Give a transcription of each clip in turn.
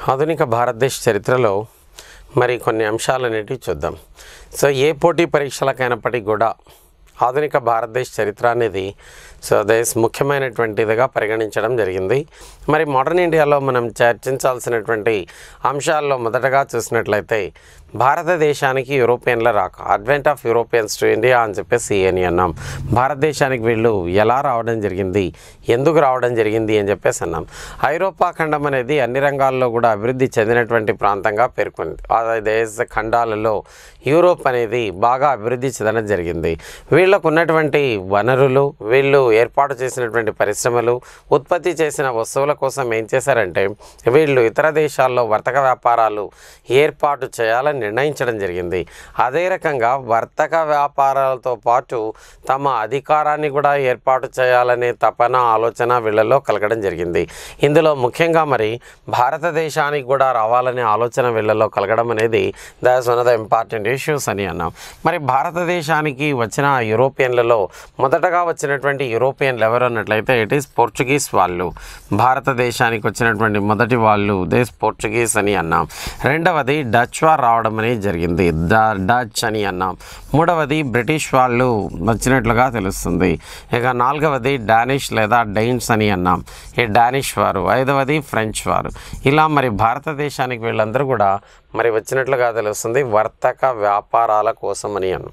ఆధునిక భారతదేశ చరిత్రలో మరి కొన్ని అంశాలు అనేటివి చూద్దాం సో ఏ పోటీ పరీక్షలకైనప్పటికీ కూడా ఆధునిక భారతదేశ చరిత్ర అనేది సో దేశ ముఖ్యమైనటువంటిదిగా పరిగణించడం జరిగింది మరి మోడర్న్ ఇండియాలో మనం చర్చించాల్సినటువంటి అంశాల్లో మొదటగా చూసినట్లయితే భారతదేశానికి యూరోపియన్ల రాక advent of Europeans to India అని చెప్పేసి అని అన్నాం భారతదేశానికి వీళ్ళు ఎలా రావడం జరిగింది ఎందుకు రావడం జరిగింది అని చెప్పేసి అన్నాం ఐరోపా ఖండం అనేది అన్ని రంగాల్లో కూడా అభివృద్ధి చెందినటువంటి ప్రాంతంగా పేర్కొంది ఆ దేశ ఖండాలలో యూరోప్ అనేది బాగా అభివృద్ధి చెందడం జరిగింది వీళ్ళకు ఉన్నటువంటి వనరులు వీళ్ళు ఏర్పాటు చేసినటువంటి పరిశ్రమలు ఉత్పత్తి చేసిన వస్తువుల కోసం ఏం చేశారంటే వీళ్ళు ఇతర దేశాల్లో వర్తక వ్యాపారాలు ఏర్పాటు చేయాలని నిర్ణయించడం జరిగింది అదే రకంగా వర్తక వ్యాపారాలతో పాటు తమ అధికారాన్ని కూడా ఏర్పాటు చేయాలనే తపన ఆలోచన వీళ్ళలో కలగడం జరిగింది ఇందులో ముఖ్యంగా మరి భారతదేశానికి కూడా రావాలనే ఆలోచన వీళ్ళలో కలగడం అనేది that's one of the important issues అని అన్నాం మరి భారతదేశానికి వచ్చిన యూరోపియన్లలో మొదటగా వచ్చినటువంటి యూరోపియన్లు ఎవరు అన్నట్లయితే ఇట్ ఈస్ పోర్చుగీస్ వాళ్ళు భారతదేశానికి వచ్చినటువంటి మొదటి వాళ్ళు దేశ్ పోర్చుగీస్ అని అన్నాం రెండవది డచ్ వార్ రావడం అనేది జరిగింది ద డచ్ అని అన్నాం మూడవది బ్రిటిష్ వాళ్ళు వచ్చినట్లుగా తెలుస్తుంది ఇక నాలుగవది డానిష్ లేదా డైన్స్ అని అన్నాం ఈ డానిష్ వారు ఐదవది ఫ్రెంచ్ వారు ఇలా మరి భారతదేశానికి వీళ్ళందరూ కూడా మరి వచ్చినట్లుగా తెలుస్తుంది వర్తక వ్యాపారాల కోసం అని అన్నాం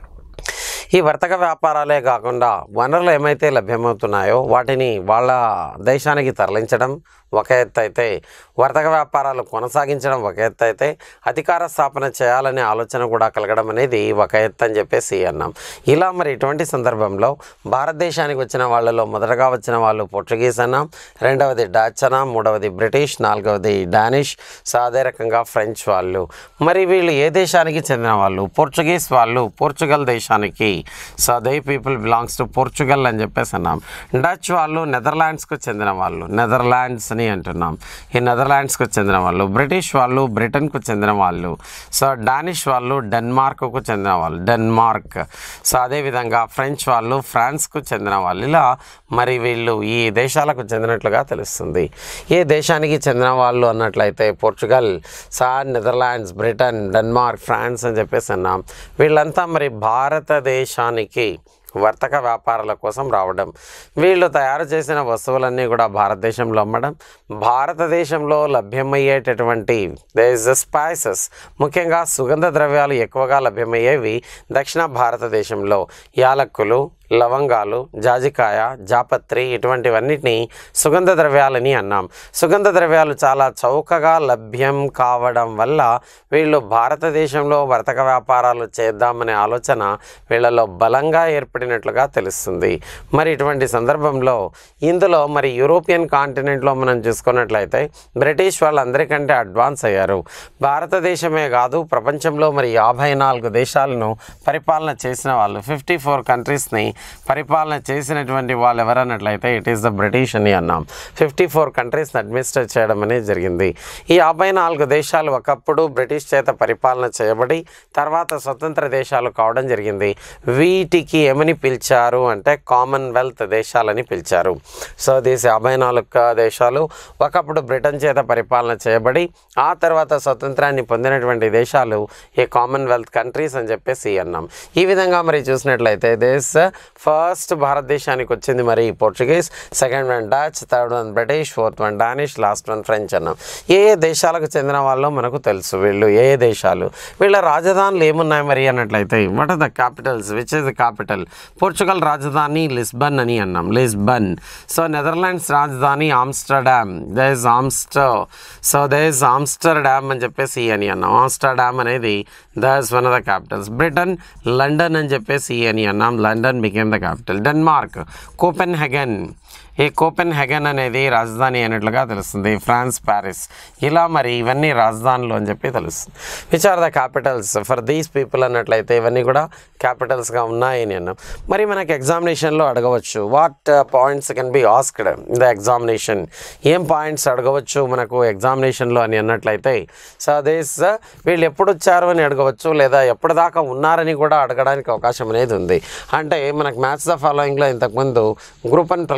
ఈ వర్తక వ్యాపారాలే కాకుండా వనరులు ఏమైతే లభ్యమవుతున్నాయో వాటిని వాళ్ళ దేశానికి తరలించడం ఒక ఎత్తు అయితే వర్తక వ్యాపారాలు కొనసాగించడం ఒక ఎత్తు అయితే అధికార స్థాపన చేయాలనే ఆలోచన కూడా కలగడం అనేది ఒక ఎత్తు అని చెప్పేసి అన్నాం ఇలా మరి ఇటువంటి సందర్భంలో భారతదేశానికి వచ్చిన వాళ్ళలో మొదటగా వచ్చిన వాళ్ళు పోర్చుగీస్ అన్నాం రెండవది డచ్ అన్నాం మూడవది బ్రిటిష్ నాలుగవది డానిష్ సో అదే రకంగా ఫ్రెంచ్ వాళ్ళు మరి వీళ్ళు ఏ దేశానికి చెందిన వాళ్ళు పోర్చుగీస్ వాళ్ళు పోర్చుగల్ దేశానికి so they people belongs to Portugal అని చెప్పేసి అన్నాం డచ్ వాళ్ళు నెదర్లాండ్స్కు చెందిన వాళ్ళు నెదర్లాండ్స్ అని అంటున్నాం ఈ నెదర్లాండ్స్కు చెందిన వాళ్ళు బ్రిటిష్ వాళ్ళు బ్రిటన్కు చెందిన వాళ్ళు సో డానిష్ వాళ్ళు డెన్మార్క్కు చెందిన వాళ్ళు డెన్మార్క్ సో అదేవిధంగా ఫ్రెంచ్ వాళ్ళు ఫ్రాన్స్కు చెందిన వాళ్ళు ఇలా మరి వీళ్ళు ఈ దేశాలకు చెందినట్లుగా తెలుస్తుంది ఏ దేశానికి చెందిన వాళ్ళు అన్నట్లయితే Portugal sir Netherlands Britain Denmark France అని చెప్పేసి అన్నాం వీళ్ళంతా మరి భారతదేశానికి వర్తక వ్యాపారాల కోసం రావడం వీళ్ళు తయారు చేసిన వస్తువులన్నీ కూడా భారతదేశంలో అమ్మడం భారతదేశంలో లభ్యమయ్యేటటువంటి దేస్ స్పైసెస్ ముఖ్యంగా సుగంధ ద్రవ్యాలు ఎక్కువగా లభ్యమయ్యేవి దక్షిణ భారతదేశంలో యాలక్కులు లవంగాలు జాజికాయ జాపత్రి ఇటువంటివన్నిటిని సుగంధ ద్రవ్యాలని అన్నాం సుగంధ ద్రవ్యాలు చాలా చౌకగా లభ్యం కావడం వల్ల వీళ్ళు భారతదేశంలో వర్తక వ్యాపారాలు చేద్దామనే ఆలోచన వీళ్ళలో బలంగా ఏర్పడినట్లుగా తెలుస్తుంది మరి ఇటువంటి సందర్భంలో ఇందులో మరి యూరోపియన్ కాంటినెంట్లో మనం చూసుకున్నట్లయితే బ్రిటిష్ వాళ్ళందరికంటే అడ్వాన్స్ అయ్యారు భారతదేశమే కాదు ప్రపంచంలో మరి యాభై నాలుగు దేశాలను పరిపాలన చేసిన వాళ్ళు ఫిఫ్టీ ఫోర్ కంట్రీస్ని పరిపాలన చేసినటువంటి వాళ్ళు ఎవరన్నట్లయితే ఇట్ ఈస్ ద బ్రిటిష్ అని అన్నాం ఫిఫ్టీ ఫోర్ కంట్రీస్ని అడ్మినిస్టర్ చేయడం అనేది జరిగింది ఈ యాభై నాలుగు దేశాలు ఒకప్పుడు బ్రిటిష్ చేత పరిపాలన చేయబడి తర్వాత స్వతంత్ర దేశాలు కావడం జరిగింది వీటికి ఏమని పిలిచారు అంటే కామన్వెల్త్ దేశాలని పిలిచారు సో దీస్ యాభై నాలుగు దేశాలు ఒకప్పుడు బ్రిటన్ చేత పరిపాలన చేయబడి ఆ తర్వాత స్వతంత్రాన్ని పొందినటువంటి దేశాలు ఈ కామన్వెల్త్ కంట్రీస్ అని చెప్పేసి అన్నాం ఈ విధంగా మరి చూసినట్లయితే దేశ్ ఫస్ట్ భారతదేశానికి వచ్చింది మరి Portuguese second one Dutch third one British fourth one Danish last one French అన్నాం ఏ ఏ దేశాలకు చెందిన వాళ్ళో మనకు తెలుసు వీళ్ళు ఏ ఏ దేశాలు వీళ్ళ రాజధానులు ఏమున్నాయి మరి అన్నట్లయితే what are the capitals which is the capital Portugal రాజధాని లిస్బన్ అని అన్నాం లిస్బన్ సో నెదర్లాండ్స్ రాజధాని Amsterdam they is Amster so they is Amsterdam అని చెప్పేసి అని అన్నాం ఆమ్స్టర్ డ్యామ్ అనేది the is one of the capitals Britain London అని చెప్పేసి అని అన్నాం London became the capital Denmark Copenhagen ఈ కోపెన్ హెగన్ అనేది రాజధాని అయినట్లుగా తెలుస్తుంది ఫ్రాన్స్ ప్యారిస్ ఇలా మరి ఇవన్నీ రాజధానులు అని చెప్పి తెలుస్తుంది which are the capitals for these people అన్నట్లయితే ఇవన్నీ కూడా క్యాపిటల్స్గా ఉన్నాయి నేను మరి మనకి ఎగ్జామినేషన్లో అడగవచ్చు what points can be asked in the examination ఏం పాయింట్స్ అడగవచ్చు మనకు ఎగ్జామినేషన్లో అని అన్నట్లయితే సో దేస్ వీళ్ళు ఎప్పుడు వచ్చారు అని అడగవచ్చు లేదా ఎప్పటిదాకా ఉన్నారని కూడా అడగడానికి అవకాశం అనేది ఉంది అంటే మనకు మ్యాథ్స్ ద ఫాలోయింగ్లో ఇంతకుముందు గ్రూప్ అండ్ ప్రిలిమ్స్ ఎగ్జామ్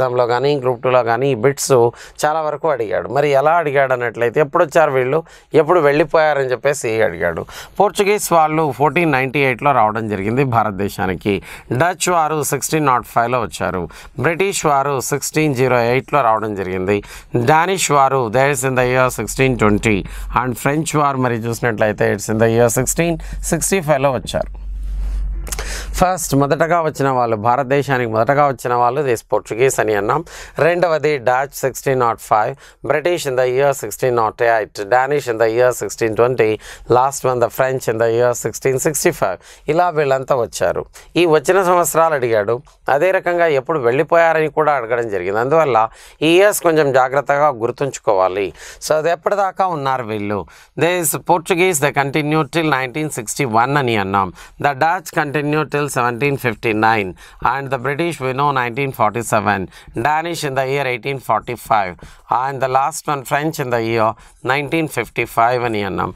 ఎగ్జామ్లో కానీ గ్రూప్ టూలో కానీ ఈ బిట్స్ చాలా వరకు అడిగాడు మరి ఎలా అడిగాడు అన్నట్లయితే ఎప్పుడు వచ్చారు వీళ్ళు ఎప్పుడు వెళ్ళిపోయారని చెప్పేసి అడిగాడు పోర్చుగీస్ వాళ్ళు ఫోర్టీన్ నైంటీ ఎయిట్లో రావడం జరిగింది భారతదేశానికి డచ్ వారు సిక్స్టీన్ నాట్ ఫైవ్లో వచ్చారు బ్రిటిష్ వారు సిక్స్టీన్ జీరో ఎయిట్లో రావడం జరిగింది డానిష్ వారు theirs in the year sixteen twenty and French వారు మరి చూసినట్లయితే it's in the year sixteen sixty ఫైవ్లో వచ్చారు ఫస్ట్ మొదటగా వచ్చిన వాళ్ళు భారతదేశానికి మొదటగా వచ్చిన వాళ్ళు దిస్ పోర్చుగీస్ అని అన్నాం రెండవది Dutch sixteen nought five British in the year sixteen nought eight Danish in the year sixteen twenty last one the French in the year sixteen sixty five ఇలా వీళ్ళంతా వచ్చారు ఈ వచ్చిన సంవత్సరాలు అడిగాడు అదే రకంగా ఎప్పుడు వెళ్ళిపోయారని కూడా అడగడం జరిగింది అందువల్ల ఈ ఇయర్స్ కొంచెం జాగ్రత్తగా గుర్తుంచుకోవాలి సో అది ఎప్పటిదాకా ఉన్నారు వీళ్ళు this Portuguese the continue till nineteen sixty one అని అన్నాం the Dutch continue till seventeen fifty nine and the British వినో nineteen forty seven Danish in the year eighteen forty five and the last one French in the year nineteen fifty five అని అన్నాం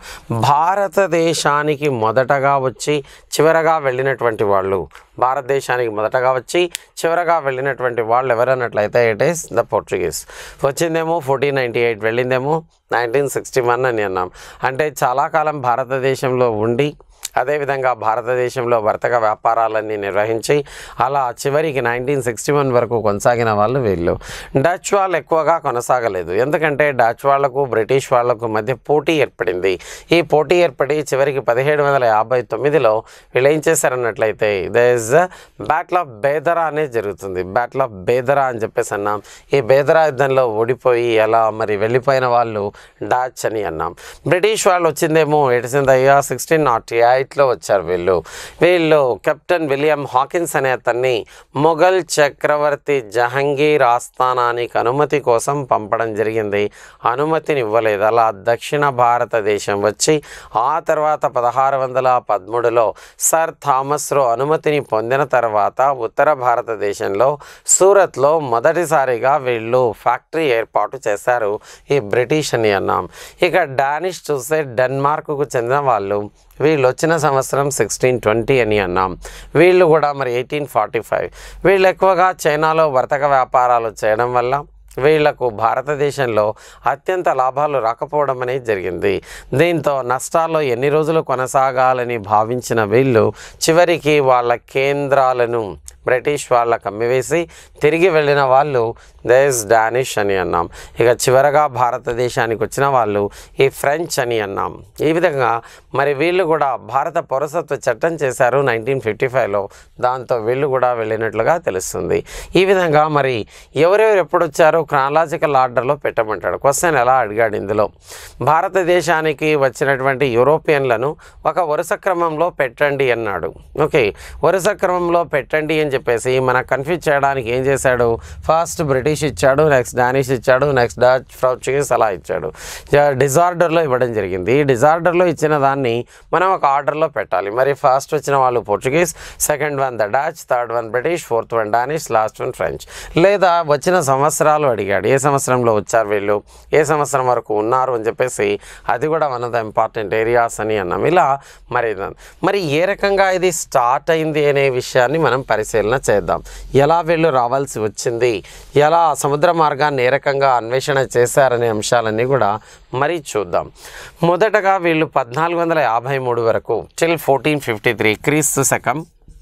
భారతదేశానికి మొదటగా వచ్చి చివరగా వెళ్ళినటువంటి వాళ్ళు భారతదేశానికి మొదటగా వచ్చి చివరగా వెళ్ళినటువంటి వాళ్ళు ఎవరన్నట్లయితే ఇట్ ఈస్ ద పోర్చుగీస్ వచ్చిందేమో ఫోర్టీన్ నైంటీ ఎయిట్ వెళ్ళిందేమో నైన్టీన్ సిక్స్టీ వన్ అని అన్నాం అంటే చాలా కాలం భారతదేశంలో ఉండి అదేవిధంగా భారతదేశంలో వర్తక వ్యాపారాలన్నీ నిర్వహించి అలా చివరికి నైన్టీన్ సిక్స్టీ వన్ వరకు కొనసాగిన వాళ్ళు వీళ్ళు డచ్ వాళ్ళు ఎక్కువగా కొనసాగలేదు ఎందుకంటే డచ్ వాళ్లకు బ్రిటిష్ వాళ్లకు మధ్య పోటీ ఏర్పడింది ఈ పోటీ ఏర్పడి చివరికి పదిహేడు వందల యాభై తొమ్మిదిలో వీళ్ళు ఏం చేశారన్నట్లయితే the is battle of Bedara అనేది జరుగుతుంది బ్యాటిల్ ఆఫ్ బేదరా అని చెప్పేసి అన్నాం ఈ బేదరా యుద్ధంలో ఓడిపోయి అలా మరి వెళ్ళిపోయిన వాళ్ళు డాచ్ అని అన్నాం బ్రిటిష్ వాళ్ళు వచ్చిందేమో it's in the year sixteen nought ఎయిట్లో వచ్చారు వీళ్ళు వీళ్ళు కెప్టెన్ విలియం హాకిన్స్ అనే అతన్ని మొఘల్ చక్రవర్తి జహంగీర్ ఆస్థానానికి అనుమతి కోసం పంపడం జరిగింది అనుమతిని ఇవ్వలేదు అలా దక్షిణ భారతదేశం వచ్చి ఆ తర్వాత పదహారు వందల పదమూడులో సర్ థామస్ రో అనుమతిని పొందిన తర్వాత ఉత్తర భారతదేశంలో సూరత్లో మొదటిసారిగా వీళ్ళు ఫ్యాక్టరీ ఏర్పాటు చేశారు ఈ బ్రిటిష్ అని అన్నాం ఇక డానిష్ చూస్తే డెన్మార్క్కు చెందిన వాళ్ళు వీళ్ళు వచ్చిన సంవత్సరం సిక్స్టీన్ ట్వంటీ అని అన్నాం వీళ్ళు కూడా మరి ఎయిటీన్ ఫార్టీ ఫైవ్ వీళ్ళు ఎక్కువగా చైనాలో వర్తక వ్యాపారాలు చేయడం వల్ల వీళ్లకు భారతదేశంలో అత్యంత లాభాలు రాకపోవడం అనేది జరిగింది దీంతో నష్టాల్లో ఎన్ని రోజులు కొనసాగాలని భావించిన వీళ్ళు చివరికి వాళ్ళ కేంద్రాలను బ్రిటిష్ వాళ్ళకు అమ్మివేసి తిరిగి వెళ్ళిన వాళ్ళు దేస్ డానిష్ అని అన్నాం ఇక చివరగా భారతదేశానికి వచ్చిన వాళ్ళు ఈ ఫ్రెంచ్ అని అన్నాం ఈ విధంగా మరి వీళ్ళు కూడా భారత పౌరసత్వ చట్టం చేశారు నైన్టీన్ ఫిఫ్టీ ఫైవ్లో దాంతో వీళ్ళు కూడా వెళ్ళినట్లుగా తెలుస్తుంది ఈ విధంగా మరి ఎవరెవరు ఎప్పుడు వచ్చారో క్రానలాజికల్ ఆర్డర్లో పెట్టమంటాడు క్వశ్చన్ ఎలా అడిగాడు ఇందులో భారతదేశానికి వచ్చినటువంటి యూరోపియన్లను ఒక వరుస క్రమంలో పెట్టండి అన్నాడు ఓకే వరుస క్రమంలో పెట్టండి అని చెప్పేసి మన కన్ఫ్యూజ్ చేయడానికి ఏం చేశాడు ఫస్ట్ బ్రిటిష్ ఇచ్చాడు నెక్స్ట్ డానిష్ ఇచ్చాడు నెక్స్ట్ డచ్ పోర్చుగీస్ అలా ఇచ్చాడు డిజార్డర్లో ఇవ్వడం జరిగింది ఈ డిజార్డర్లో ఇచ్చిన దాన్ని మనం ఒక ఆర్డర్లో పెట్టాలి మరి ఫస్ట్ వచ్చిన వాళ్ళు Portuguese second one the Dutch third one British fourth one Danish last one French లేదా వచ్చిన సంవత్సరాలు అడిగాడు ఏ సంవత్సరంలో వచ్చారు వీళ్ళు ఏ సంవత్సరం వరకు ఉన్నారు అని చెప్పేసి అది కూడా one of the important areas అని అన్నాం ఇలా మరి ఇదం- మరి ఏ రకంగా ఇది స్టార్ట్ అయింది అనే విషయాన్ని మనం పరిశీలన చేద్దాం ఎలా వీళ్ళు రావాల్సి వచ్చింది ఎలా సముద్ర మార్గాన్ని ఏ రకంగా అన్వేషణ చేశారనే అంశాలన్నీ కూడా మరి చూద్దాం మొదటగా వీళ్ళు పద్నాలుగు వందల యాభై మూడు వరకు టిల్ ఫోర్టీన్ ఫిఫ్టీ త్రీ క్రీస్తు శకం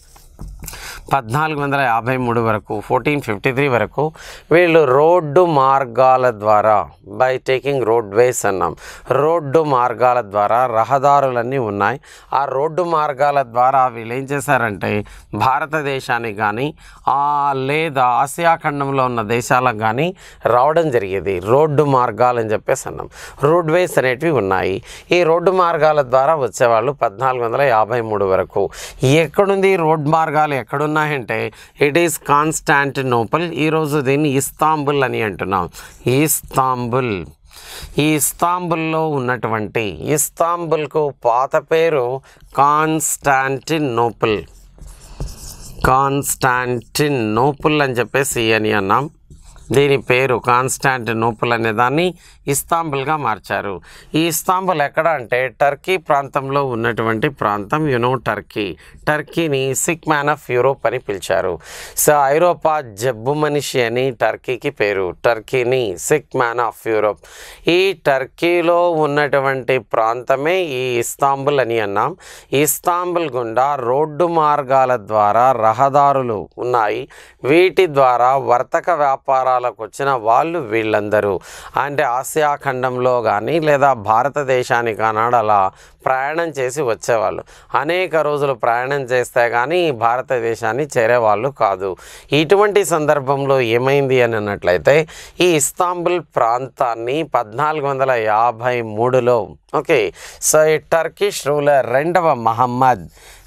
పద్నాలుగు వందల యాభై మూడు వరకు ఫోర్టీన్ ఫిఫ్టీ త్రీ వరకు వీళ్ళు రోడ్డు మార్గాల ద్వారా బై టేకింగ్ రోడ్ వేస్ అన్నాం రోడ్డు మార్గాల ద్వారా రహదారులన్నీ ఉన్నాయి ఆ రోడ్డు మార్గాల ద్వారా వీళ్ళు ఏం చేశారంటే భారతదేశానికి కానీ లేదా ఆసియా ఖండంలో ఉన్న దేశాలకు కానీ రావడం జరిగేది రోడ్డు మార్గాలు అని చెప్పేసి అన్నాం రోడ్ వేస్ అనేటివి ఉన్నాయి ఈ రోడ్డు మార్గాల ద్వారా వచ్చేవాళ్ళు పద్నాలుగు వందల యాభై మూడు వరకు ఎక్కడుంది ఈ రోడ్ మార్గాలు ఎక్కడున్నాయంటే ఇట్ ఈస్ కాన్స్టాంటినోపల్ ఈరోజు దీన్ని ఇస్తాంబుల్ అని అంటున్నాం ఇస్తాంబుల్ ఈ ఇస్తాంబుల్లో ఉన్నటువంటి ఇస్తాంబుల్కు పాత పేరు కాన్స్టాంటినోపుల్ కాన్స్టాంటినోపుల్ అని చెప్పేసి అని అన్నాం దీని పేరు కాన్స్టాంటినోపుల్ అనే దాన్ని ఇస్తాంబుల్గా మార్చారు ఈ ఇస్తాంబుల్ ఎక్కడ అంటే టర్కీ ప్రాంతంలో ఉన్నటువంటి ప్రాంతం యునో టర్కీ టర్కీని సిక్ మ్యాన్ ఆఫ్ యూరోప్ అని పిలిచారు సో ఐరోపా జబ్బు మనిషి అని టర్కీకి పేరు టర్కీని సిక్ మ్యాన్ ఆఫ్ యూరోప్ ఈ టర్కీలో ఉన్నటువంటి ప్రాంతమే ఈ ఇస్తాంబుల్ అని అన్నాం ఈ ఇస్తాంబుల్ గుండా రోడ్డు మార్గాల ద్వారా రహదారులు ఉన్నాయి వీటి ద్వారా వర్తక వ్యాపారాలకు వచ్చిన వాళ్ళు వీళ్ళందరూ అంటే ఆసియా ఖండంలో కానీ లేదా భారతదేశానికి ఆనాడు అలా ప్రయాణం చేసి వచ్చేవాళ్ళు అనేక రోజులు ప్రయాణం చేస్తే కానీ భారతదేశాన్ని చేరేవాళ్ళు కాదు ఇటువంటి సందర్భంలో ఏమైంది అని అన్నట్లయితే ఈ ఇస్తాంబుల్ ప్రాంతాన్ని పద్నాలుగు వందల యాభై మూడులో ఓకే సో ఈ టర్కిష్ రూలర్ రెండవ మహమ్మద్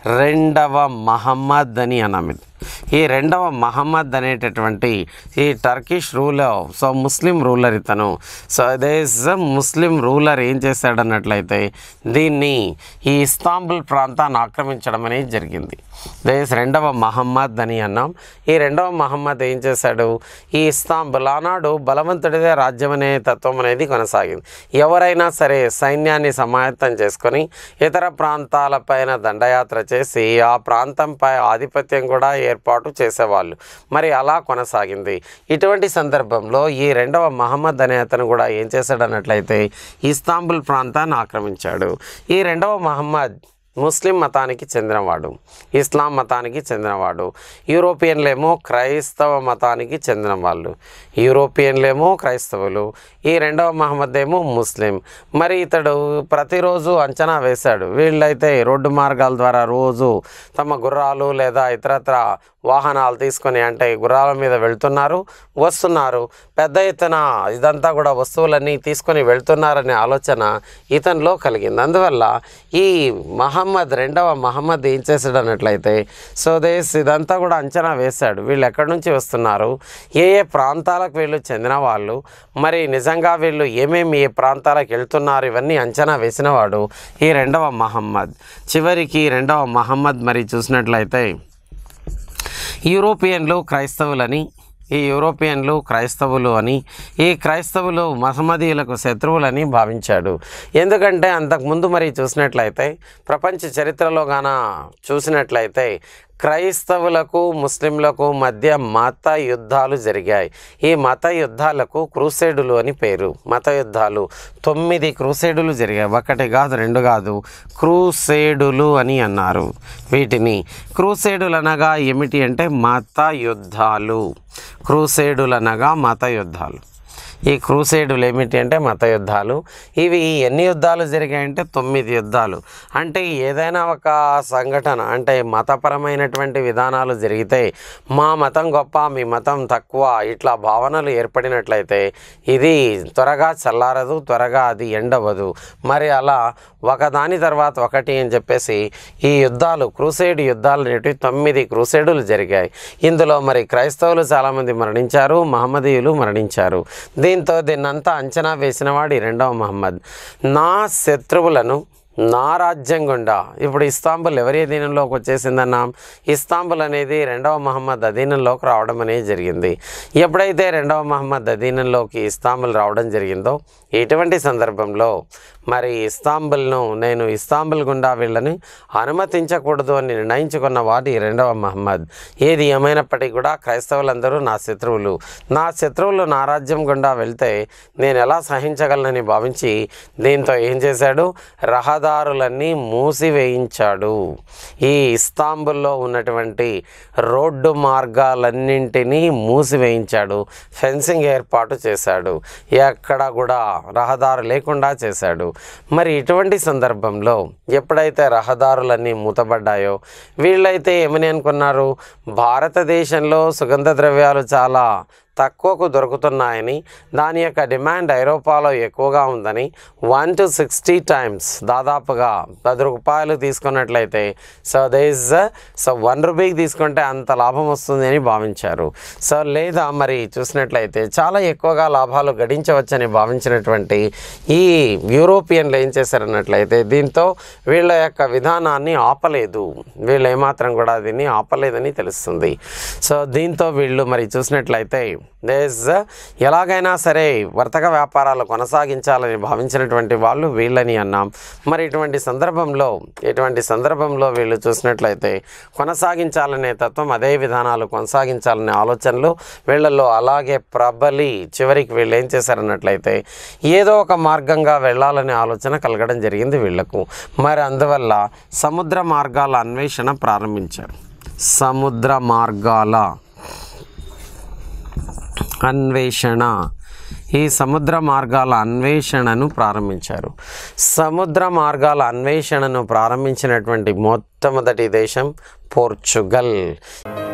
రెండవ మహమ్మద్ అని అన్నాం ఇది ఈ రెండవ మహమ్మద్ అనేటటువంటి ఈ Turkish ruler so Muslim ruler ఇతను సో దేస్ ముస్లిం రూలర్ ఏం చేశాడన్నట్లయితే దీన్ని ఈ ఇస్తాంబుల్ ప్రాంతాన్ని ఆక్రమించడం అనేది జరిగింది దేస్ రెండవ మహమ్మద్ అని అన్నాం ఈ రెండవ మహమ్మద్ ఏం చేశాడు ఈ ఇస్తాంబుల్ ఆనాడు బలవంతుడిదే రాజ్యం అనే తత్వం అనేది కొనసాగింది ఎవరైనా సరే సైన్యాన్ని సమాయత్తం చేసుకొని ఇతర ప్రాంతాలపైన దండయాత్ర చేసి ఆ ప్రాంతంపై ఆధిపత్యం కూడా ఏర్పాటు చేసేవాళ్ళు మరి అలా కొనసాగింది ఇటువంటి సందర్భంలో ఈ రెండవ మహమ్మద్ అనే అతను కూడా ఏం చేశాడు అన్నట్లయితే ఇస్తాంబుల్ ప్రాంతాన్ని ఆక్రమించాడు ఈ రెండవ మహమ్మద్ ముస్లిం మతానికి చెందినవాడు ఇస్లాం మతానికి చెందినవాడు యూరోపియన్లేమో క్రైస్తవ మతానికి చెందిన వాళ్ళు యూరోపియన్లేమో క్రైస్తవులు ఈ రెండవ మహమ్మద్ ఏమో ముస్లిం మరి ఇతడు ప్రతిరోజు అంచనా వేశాడు వీళ్ళైతే రోడ్డు మార్గాల ద్వారా రోజు తమ గుర్రాలు లేదా ఇతరత్ర వాహనాలు తీసుకొని అంటే గుర్రాల మీద వెళ్తున్నారు వస్తున్నారు పెద్ద ఎత్తున ఇదంతా కూడా వస్తువులన్నీ తీసుకొని వెళ్తున్నారనే ఆలోచన ఇతనిలో కలిగింది అందువల్ల ఈ మహమ్మద్ రెండవ మహమ్మద్ ఏం చేశాడు అన్నట్లయితే సో దేశ్ ఇదంతా కూడా అంచనా వేశాడు వీళ్ళు ఎక్కడి నుంచి వస్తున్నారు ఏ ఏ ప్రాంతాలకు వీళ్ళు చెందిన వాళ్ళు మరి నిజంగా వీళ్ళు ఏమేమి ఏ ప్రాంతాలకు వెళ్తున్నారు ఇవన్నీ అంచనా వేసినవాడు ఈ రెండవ మహమ్మద్ చివరికి రెండవ మహమ్మద్ మరి చూసినట్లయితే యూరోపియన్లు క్రైస్తవులని ఈ యూరోపియన్లు క్రైస్తవులు అని ఈ క్రైస్తవులు మహమ్మదీయులకు శత్రువులని భావించాడు ఎందుకంటే అంతకుముందు మరి చూసినట్లయితే ప్రపంచ చరిత్రలో గాన చూసినట్లయితే క్రైస్తవులకు ముస్లింలకు మధ్య మత యుద్ధాలు జరిగాయి ఈ మత యుద్ధాలకు క్రూసేడులు అని పేరు మత యుద్ధాలు తొమ్మిది క్రూసేడులు జరిగాయి ఒకటి కాదు రెండు కాదు క్రూసేడులు అని అన్నారు వీటిని క్రూసేడులు అనగా ఏమిటి అంటే మత యుద్ధాలు క్రూసేడులు అనగా మత యుద్ధాలు ఈ క్రూసేడులు ఏమిటి అంటే మత యుద్ధాలు ఇవి ఎన్ని యుద్ధాలు జరిగాయంటే తొమ్మిది యుద్ధాలు అంటే ఏదైనా ఒక సంఘటన అంటే మతపరమైనటువంటి విధానాలు జరిగితే మా మతం గొప్ప మీ మతం తక్కువ ఇట్లా భావనలు ఏర్పడినట్లయితే ఇది త్వరగా చల్లారదు త్వరగా అది ఎండవదు మరి అలా ఒకదాని తర్వాత ఒకటి అని చెప్పేసి ఈ యుద్ధాలు క్రూసేడ్ యుద్ధాలు అనేటివి తొమ్మిది క్రూసేడులు జరిగాయి ఇందులో మరి క్రైస్తవులు చాలామంది మరణించారు మహమ్మదీయులు మరణించారు దీంతో దీన్నంతా అంచనా వేసినవాడు ఈ రెండవ మహమ్మద్ నా శత్రువులను నా రాజ్యం గుండా ఇప్పుడు ఇస్తాంబుల్ ఎవరి అధీనంలోకి వచ్చేసిందన్నాం ఇస్తాంబుల్ అనేది రెండవ మహమ్మద్ అధీనంలోకి రావడం అనేది జరిగింది ఎప్పుడైతే రెండవ మహమ్మద్ అధీనంలోకి ఇస్తాంబుల్ రావడం జరిగిందో ఇటువంటి సందర్భంలో మరి ఇస్తాంబుల్ను నేను ఇస్తాంబుల్ గుండా వీళ్ళని అనుమతించకూడదు అని నిర్ణయించుకున్న వాడు ఈ రెండవ మహమ్మద్ ఏది ఏమైనప్పటికీ కూడా క్రైస్తవులందరూ నా శత్రువులు నా శత్రువులు నా రాజ్యం గుండా వెళ్తే నేను ఎలా సహించగలనని భావించి దీంతో ఏం చేశాడు రహదారులన్నీ మూసివేయించాడు ఈ ఇస్తాంబుల్లో ఉన్నటువంటి రోడ్డు మార్గాలన్నింటినీ మూసివేయించాడు ఫెన్సింగ్ ఏర్పాటు చేశాడు ఎక్కడ కూడా రహదారు లేకుండా చేశాడు మరి ఇటువంటి సందర్భంలో ఎప్పుడైతే రహదారులన్నీ మూతబడ్డాయో వీళ్ళైతే ఏమని అనుకున్నారు భారతదేశంలో సుగంధ ద్రవ్యాలు చాలా తక్కువకు దొరుకుతున్నాయని దాని యొక్క డిమాండ్ ఐరోపాలో ఎక్కువగా ఉందని వన్ టు సిక్స్టీ టైమ్స్ దాదాపుగా పది రూపాయలు తీసుకున్నట్లయితే so they is so one రూపీకి తీసుకుంటే అంత లాభం వస్తుంది అని భావించారు సో లేదా మరి చూసినట్లయితే చాలా ఎక్కువగా లాభాలు గడించవచ్చని భావించినటువంటి ఈ యూరోపియన్లు ఏం చేశారన్నట్లయితే దీంతో వీళ్ళ యొక్క విధానాన్ని ఆపలేదు వీళ్ళు ఏమాత్రం కూడా దీన్ని ఆపలేదని తెలుస్తుంది సో దీంతో వీళ్ళు మరి చూసినట్లయితే దేస్ ఎలాగైనా సరే వర్తక వ్యాపారాలు కొనసాగించాలని భావించినటువంటి వాళ్ళు వీళ్ళని అన్నాం మరి ఇటువంటి సందర్భంలో ఇటువంటి సందర్భంలో వీళ్ళు చూసినట్లయితే కొనసాగించాలనే తత్వం అదే విధానాలు కొనసాగించాలనే ఆలోచనలు వీళ్ళల్లో అలాగే ప్రబలి చివరికి వీళ్ళు ఏం చేశారన్నట్లయితే ఏదో ఒక మార్గంగా వెళ్ళాలనే ఆలోచన కలగడం జరిగింది వీళ్లకు మరి అందువల్ల సముద్ర మార్గాల అన్వేషణ ప్రారంభించారు సముద్ర మార్గాల అన్వేషణ ఈ సముద్ర మార్గాల అన్వేషణను ప్రారంభించారు సముద్ర మార్గాల అన్వేషణను ప్రారంభించినటువంటి మొట్టమొదటి దేశం పోర్చుగల్